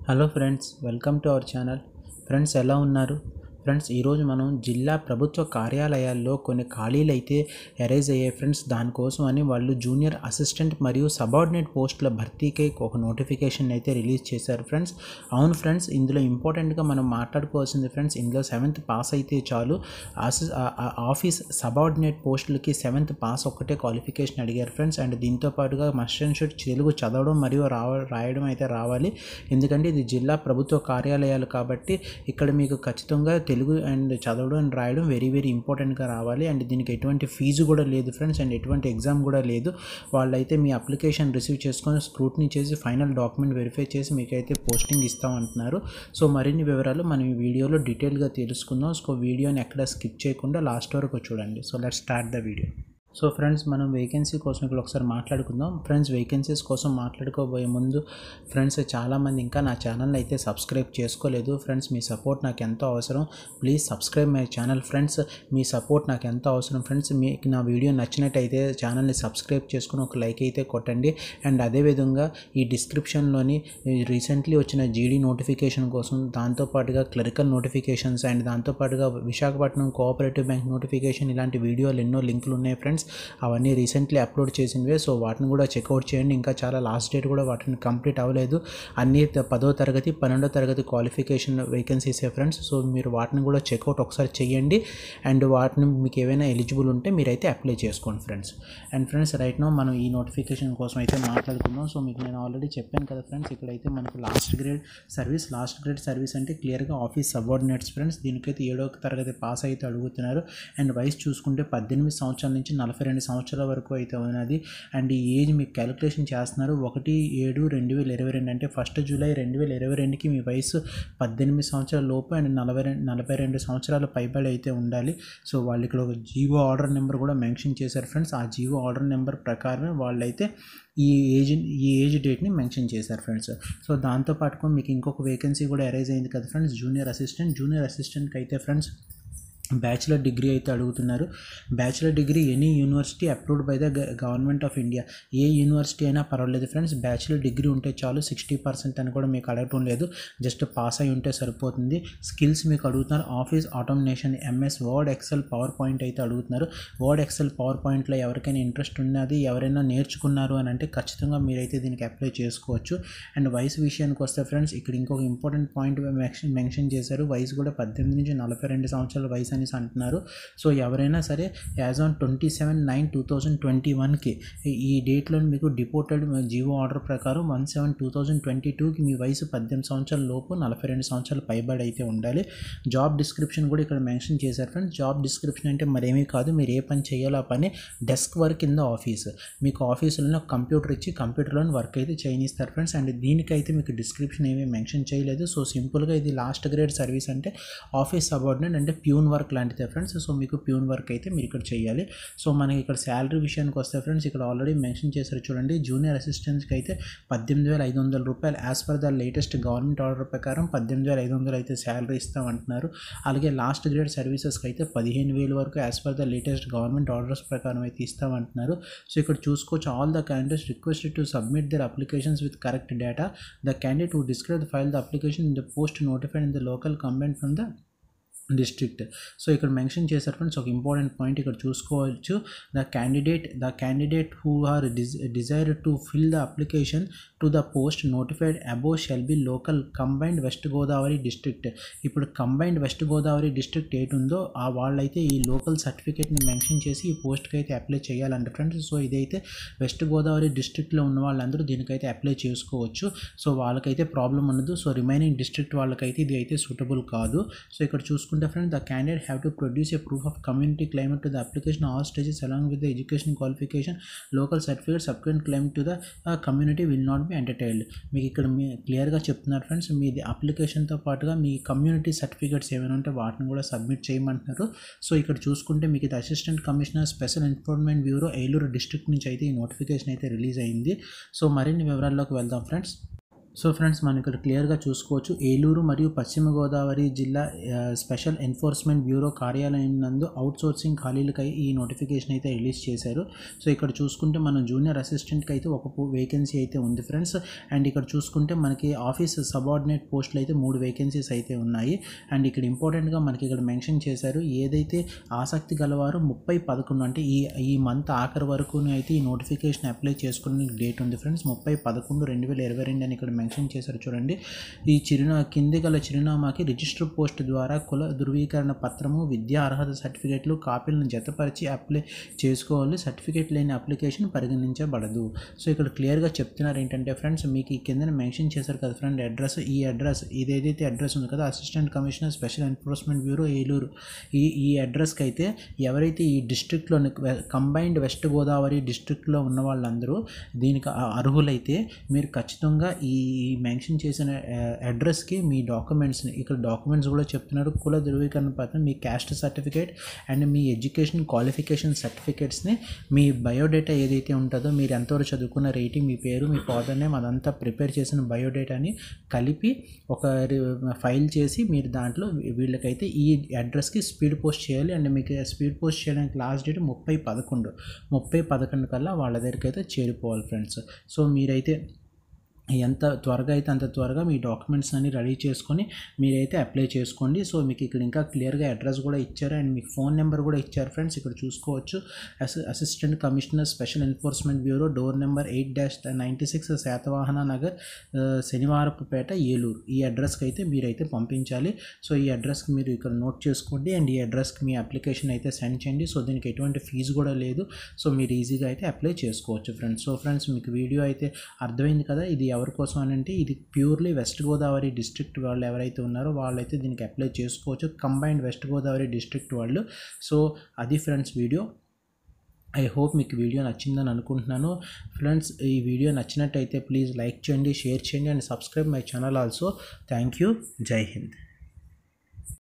hello friends welcome to our channel friends ఎలా ఉన్నారు friends ఈరోజు మనం జిల్లా ప్రభుత్వ కార్యాలయాల్లో కొన్ని ఖాళీలు అయితే అరైజ్ అయ్యాయి ఫ్రెండ్స్ దానికోసం అని వాళ్ళు జూనియర్ అసిస్టెంట్ మరియు సబార్డినేట్ పోస్టుల భర్తీకి ఒక నోటిఫికేషన్ అయితే రిలీజ్ చేశారు ఫ్రెండ్స్ అవును ఫ్రెండ్స్ ఇందులో ఇంపార్టెంట్గా మనం మాట్లాడుకోవాల్సింది ఫ్రెండ్స్ ఇందులో సెవెంత్ పాస్ అయితే చాలు ఆసి- ఆ- ఆ- ఆఫీస్ సబార్డినేట్ పోస్టులకి సెవెంత్ పాస్ ఒక్కటే క్వాలిఫికేషన్ అడిగారు ఫ్రెండ్స్ అండ్ దీంతో పాటుగా మస్ట్ అండ్ షుడ్ తెలుగు చదవడం మరియు రావ రాయడం అయితే రావాలి ఎందుకంటే ఇది జిల్లా ప్రభుత్వ కార్యాలయాలు కాబట్టి ఇక్కడ మీకు ఖచ్చితంగా తెలుగు అండ్ చదవడం అండ్ రాయడం వెరీ వెరీ ఇంపార్టెంట్గా రావాలి అండ్ దీనికి ఎటువంటి ఫీజు కూడా లేదు ఫ్రెండ్స్ అండ్ ఎటువంటి ఎగ్జామ్ కూడా లేదు వాళ్ళైతే మీ అప్లికేషన్ రిసీవ్ చేసుకొని స్క్రూట్నీ చేసి ఫైనల్ డాక్యుమెంట్ వెరిఫై చేసి మీకైతే పోస్టింగ్ ఇస్తామంటున్నారు సో మరిన్ని వివరాలు మనం ఈ వీడియోలో డీటెయిల్గా తెలుసుకుందాం సో వీడియోని ఎక్కడ స్కిప్ చేయకుండా లాస్ట్ వరకు చూడండి so let start the video so friends మనం వేకెన్సీ కోసం ఇక్కడ ఒకసారి మాట్లాడుకుందాం ఫ్రెండ్స్ వేకెన్సీస్ కోసం మాట్లాడుకోబోయే ముందు ఫ్రెండ్స్ చాలామంది ఇంకా నా ఛానల్ని అయితే సబ్స్క్రైబ్ చేసుకోలేదు ఫ్రెండ్స్ మీ సపోర్ట్ నాకు ఎంతో అవసరం please subscribe my channel friends మీ సపోర్ట్ నాకు ఎంతో అవసరం ఫ్రెండ్స్ మీకు నా వీడియో నచ్చినట్టయితే ఛానల్ని సబ్స్క్రైబ్ చేసుకుని ఒక లైక్ అయితే కొట్టండి అండ్ అదేవిధంగా ఈ డిస్క్రిప్షన్లోని రీసెంట్లీ వచ్చిన జీడీ నోటిఫికేషన్ కోసం దాంతోపాటుగా క్లరికల్ నోటిఫికేషన్స్ అండ్ దాంతోపాటుగా విశాఖపట్నం కోఆపరేటివ్ బ్యాంక్ నోటిఫికేషన్ ఇలాంటి వీడియోలు ఎన్నో లింకులు ఉన్నాయి ఫ్రెండ్స్ అవన్నీ రీసెంట్లీ అప్లోడ్ చేసినవే సో వాటిని కూడా చెక్అవుట్ చేయండి ఇంకా చాలా లాస్ట్ డేట్ కూడా వాటిని కంప్లీట్ అవ్వలేదు అన్ని త- పదో తరగతి పన్నెండో తరగతి క్వాలిఫికేషన్ వేకెన్సీసే ఫ్రెండ్స్ సో మీరు వాటిని కూడా చెక్అవుట్ ఒకసారి చేయండి అండ్ వాటిని మీకు ఏవైనా ఎలిజిబుల్ ఉంటే మీరైతే అప్లై చేసుకోండి friends and friends right no మనం ఈ నోటిఫికేషన్ కోసం అయితే మాట్లాడుకుందాం సో మీకు నేను ఆల్రెడీ చెప్పాను కదా ఫ్రెండ్స్ ఇక్కడైతే మనకు last grade service last grade service అంటే క్లియర్గా ఆఫీస్ సబార్డినేట్స్ ఫ్రెండ్స్ దీనికైతే ఏడో తరగతి పాస్ అయితే అడుగుతున్నారు అండ్ వయసు చూసుకుంటే పద్దెనిమిది సంవత్సరాల నుంచి నలభై రెండు సంవత్సరాల వరకు అయితే ఉన్నది అండ్ ఈ ఏజ్ మీకు క్యాలిక్యులేషన్ చేస్తున్నారు ఒకటి ఏడు రెండు వేల ఇరవై రెండు అంటే ఫస్ట్ జూలై రెండు వేల ఇరవై రెండుకి మీ వయసు పద్దెనిమిది సంవత్సరాల లోపు అండ్ నలభై రెండు నలభై రెండు సంవత్సరాల పైబడి అయితే ఉండాలి సో వాళ్ళు ఇక్కడ ఒక జీవో ఆర్డర్ నెంబర్ కూడా మెన్షన్ చేశారు ఫ్రెండ్స్ ఆ జీవో ఆర్డర్ నెంబర్ ప్రకారం వాళ్ళైతే ఈ ఏజ్ ఈ ఏజ్ డేట్ని మెన్షన్ చేశారు ఫ్రెండ్స్ సో దాంతో పాటుగా మీకు ఇంకొక వేకెన్సీ కూడా అరైజ్ అయింది కదా ఫ్రెండ్స్ జూనియర్ అసిస్టెంట్ జూనియర్ అసిస్టెంట్కి అయితే ఫ్రెండ్స్ బ్యాచిలర్ డిగ్రీ అయితే అడుగుతున్నారు bachelor degree any university approved by the government of India ఏ యూనివర్సిటీ అయినా పర్వాలేదు ఫ్రెండ్స్ బ్యాచిలర్ డిగ్రీ ఉంటే చాలు సిక్స్టీ పర్సెంట్ అని కూడా మీకు అడగటం లేదు జస్ట్ పాస్ అయి ఉంటే సరిపోతుంది స్కిల్స్ మీకు అడుగుతున్నారు office automation MS word excel PowerPoint అయితే అడుగుతున్నారు వర్డ్ ఎక్సెల్ పవర్ పాయింట్లో ఎవరికైనా ఇంట్రెస్ట్ ఉన్నది ఎవరైనా నేర్చుకున్నారు అని అంటే ఖచ్చితంగా మీరైతే దీనికి అప్లై చేసుకోవచ్చు అండ్ వయసు విషయానికి వస్తే ఫ్రెండ్స్ ఇక్కడ ఇంకొక ఇంపార్టెంట్ పాయింట్ మెన్షన్ మెన్షన్ చేశారు వయసు కూడా పద్దెనిమిది నుంచి నలభై రెండు సంవత్సరాల వయసు అనేసి అంటున్నారు సో ఎవరైనా సరే as on twenty seven nine two thousand twenty వన్కి ఈ డేట్లో మీకు డిపోటెడ్ జీవో ఆర్డర్ ప్రకారం one seven two thousand twenty టూకి మీ వయసు పద్దెనిమిది సంవత్సరాల లోపు నలభై రెండు సంవత్సరాల పైబడి అయితే ఉండాలి జాబ్ డిస్క్రిప్షన్ కూడా ఇక్కడ మెన్షన్ చేశారు ఫ్రెండ్స్ జాబ్ డిస్క్రిప్షన్ అంటే మరేమీ కాదు మీరు ఏ పని చేయాలో ఆ పని desk work in the office మీకు ఆఫీసులోనే ఒక కంప్యూటర్ ఇచ్చి కంప్యూటర్లోని వర్క్ అయితే చేయనిస్తారు ఫ్రెండ్స్ అండ్ దీనికైతే మీకు డిస్క్రిప్షన్ ఏమీ మెన్షన్ చేయలేదు సో సింపుల్గా ఇది లాస్ట్ గ్రేడ్ సర్వీస్ అంటే ఆఫీస్ సబార్డినేట్ అంటే ప్యూన్ వర్క్ లాంటిదే ఫ్రెండ్స్ సో మీకు ప్యూన్ వర్క్ అయితే మీరు ఇక్కడ చేయాలి సో మనకి ఇక్కడ శాలరీ విషయానికి వస్తే ఫ్రెండ్స్ ఇక్కడ ఆల్రెడీ మెన్షన్ చేశారు చూడండి జూనియర్ అసిస్టెంట్స్కి అయితే పద్దెనిమిది వేల ఐదు వందల రూపాయలు as per the latest government order ప్రకారం పద్దెనిమిది వేల ఐదు వందలు అయితే శాలరీ ఇస్తామంటున్నారు అలాగే లాస్ట్ గ్రేడ్ సర్వీసెస్కి అయితే పదిహేను వేలు వరకు as per the latest government orders ప్రకారం అయితే ఇస్తామంటున్నారు సో ఇక్కడ చూసుకోవచ్చు all the candidates requested to submit their applications with correct data the candidate who describe file the application in the post notified in the local combine from the district so ఇక్కడ mention చేశారు friends ఒక important point ఇక్కడ చూసుకోవచ్చు the candidate the candidate who are desire to fill the application to the post notified above shall be local combined West Godavari district ఇప్పుడు combined West Godavari district ఏటి ఉందో ఆ వాళ్ళైతే ఈ లోకల్ సర్టిఫికేట్ని మెన్షన్ చేసి ఈ పోస్ట్కి అయితే అప్లై చేయాలంట ఫ్రెండ్స్ సో ఇదైతే వెస్ట్ గోదావరి డిస్ట్రిక్ట్లో ఉన్న వాళ్ళందరూ దీనికైతే అప్లై చేసుకోవచ్చు సో వాళ్ళకైతే ప్రాబ్లం ఉండదు సో రిమైనింగ్ డిస్ట్రిక్ట్ వాళ్ళకైతే ఇది అయితే సూటబుల్ కాదు సో ఇక్కడ చూసుకుంటే friend the candidate have to produce a proof of community climate to the application all stages along with the education qualification local certificate subsequent claim to the community will not be entertained మీకు ఇక్కడ మీ క్లియర్గా చెప్తున్నారు friends మీది అప్లికేషన్తో పాటుగా మీ community certificates ఏమైనా ఉంటే వాటిని కూడా సబ్మిట్ చేయమంటున్నారు సో ఇక్కడ చూసుకుంటే మీకు ఇది assistant commissioner special enforcement bureau Eluru district నుంచి అయితే ఈ నోటిఫికేషన్ అయితే రిలీజ్ అయింది సో మరిన్ని వివరాల్లోకి వెళ్దాం ఫ్రెండ్స్ సో ఫ్రెండ్స్ మనం ఇక్కడ క్లియర్గా చూసుకోవచ్చు ఏలూరు మరియు పశ్చిమ గోదావరి జిల్లా ఆ, స్పెషల్ ఎన్ఫోర్స్మెంట్ బ్యూరో కార్యాలయం నందు అవుట్ సోర్సింగ్ ఖాళీలకై ఈ నోటిఫికేషన్ అయితే రిలీజ్ చేశారు సో ఇక్కడ చూసుకుంటే మనం జూనియర్ అసిస్టెంట్కి అయితే ఒక వేకెన్సీ అయితే ఉంది ఫ్రెండ్స్ అండ్ ఇక్కడ చూసుకుంటే మనకి ఆఫీస్ సబార్డినేట్ పోస్టులు అయితే మూడు వేకెన్సీస్ అయితే ఉన్నాయి అండ్ ఇక్కడ ఇంపార్టెంట్గా మనకి ఇక్కడ మెన్షన్ చేశారు ఏదైతే ఆసక్తి గలవారు ముప్పై పదకొండు అంటే ఈ ఈ మంత్ ఆఖరి వరకు అయితే ఈ నోటిఫికేషన్ అప్లై చేసుకునే డేట్ ఉంది ఫ్రెండ్స్ ముప్పై పదకొండు రెండు వేల ఇరవై రెండు అని ఇక్కడ మెన్షన్ చేశారు చూడండి ఈ చిరునా కింది గల చిరునామాకి రిజిస్టర్ పోస్ట్ ద్వారా కుల ధృవీకరణ పత్రము విద్యా అర్హత సర్టిఫికేట్లు కాపీలను జతపరిచి అప్లై చేసుకోవాలి సర్టిఫికేట్ లేని అప్లికేషన్ పరిగణించబడదు సో ఇక్కడ క్లియర్గా చెప్తున్నారు ఏంటంటే ఫ్రెండ్స్ మీకు ఈ కింద మెన్షన్ చేశారు కదా ఫ్రెండ్ అడ్రస్ ఈ అడ్రస్ ఇది ఏదైతే అడ్రస్ ఉంది కదా assistant commissioner special enforcement bureau Eluru ఈ ఈ అడ్రస్కి అయితే ఎవరైతే ఈ డిస్ట్రిక్ట్లో కంబైన్డ్ వెస్ట్ గోదావరి డిస్ట్రిక్ట్లో ఉన్న వాళ్ళందరూ దీనికి అ- అర్హులైతే మీరు ఖచ్చితంగా ఈ మెన్షన్ చేసిన అడ్రస్కి మీ డాక్యుమెంట్స్ని ఇక్కడ డాక్యుమెంట్స్ కూడా చెప్తున్నారు కుల ధృవీకరణ పత్రం మీ క్యాస్ట్ సర్టిఫికేట్ అండ్ మీ ఎడ్యుకేషన్ క్వాలిఫికేషన్ సర్టిఫికేట్స్ని మీ బయోడేటా ఏదైతే ఉంటుందో మీరు ఎంతవరకు చదువుకున్న రేటింగ్ మీ పేరు మీ ఫాదర్ నేమ్ అదంతా ప్రిపేర్ చేసిన బయోడేటాని కలిపి ఒక రి- ఫైల్ చేసి మీరు దాంట్లో వీళ్ళకైతే ఈ అడ్రస్కి స్పీడ్ పోస్ట్ చేయాలి అండ్ మీకు స్పీడ్ పోస్ట్ చేయడానికి లాస్ట్ డేట్ ముప్పై పదకొండు ముప్పై పదకొండు కల్లా వాళ్ళ దగ్గరికి అయితే చేరిపోవాలి ఫ్రెండ్స్ సో మీరైతే ఎంత త్వరగా అయితే అంత త్వరగా మీ డాక్యుమెంట్స్ అన్ని రెడీ చేసుకొని మీరైతే అప్లై చేసుకోండి సో మీకు ఇక్కడ ఇంకా క్లియర్గా అడ్రస్ కూడా ఇచ్చారు అండ్ మీకు ఫోన్ నెంబర్ కూడా ఇచ్చారు ఫ్రెండ్స్ ఇక్కడ చూసుకోవచ్చు అసి assistant commissioner special enforcement bureau door number eight dash ninety six Satavahana Nagar ఆ, శనివారపుపేట ఏలూరు ఈ అడ్రస్కి అయితే మీరైతే పంపించాలి సో ఈ అడ్రస్కి మీరు ఇక్కడ నోట్ చేసుకోండి అండ్ ఈ అడ్రస్కి మీ అప్లికేషన్ అయితే సెండ్ చేయండి సో దీనికి ఎటువంటి ఫీజు కూడా లేదు సో మీరు ఈజీగా అయితే అప్లై చేసుకోవచ్చు ఫ్రెండ్స్ సో ఫ్రెండ్స్ మీకు వీడియో అయితే అర్థమైంది కదా ఇది ఎవరి కోసం అని అంటే ఇది ప్యూర్లీ వెస్ట్ గోదావరి డిస్ట్రిక్ట్ వాళ్ళు ఎవరైతే ఉన్నారో వాళ్ళైతే దీనికి అప్లై చేసుకోవచ్చు కంబైన్డ్ వెస్ట్ గోదావరి డిస్ట్రిక్ట్ వాళ్ళు సో అది ఫ్రెండ్స్ వీడియో ఐ హోప్ మీకు వీడియో నచ్చిందని అనుకుంటున్నాను ఫ్రెండ్స్ ఈ వీడియో నచ్చినట్టయితే ప్లీజ్ లైక్ చేయండి షేర్ చేయండి and subscribe my channel also thank you జై హింద్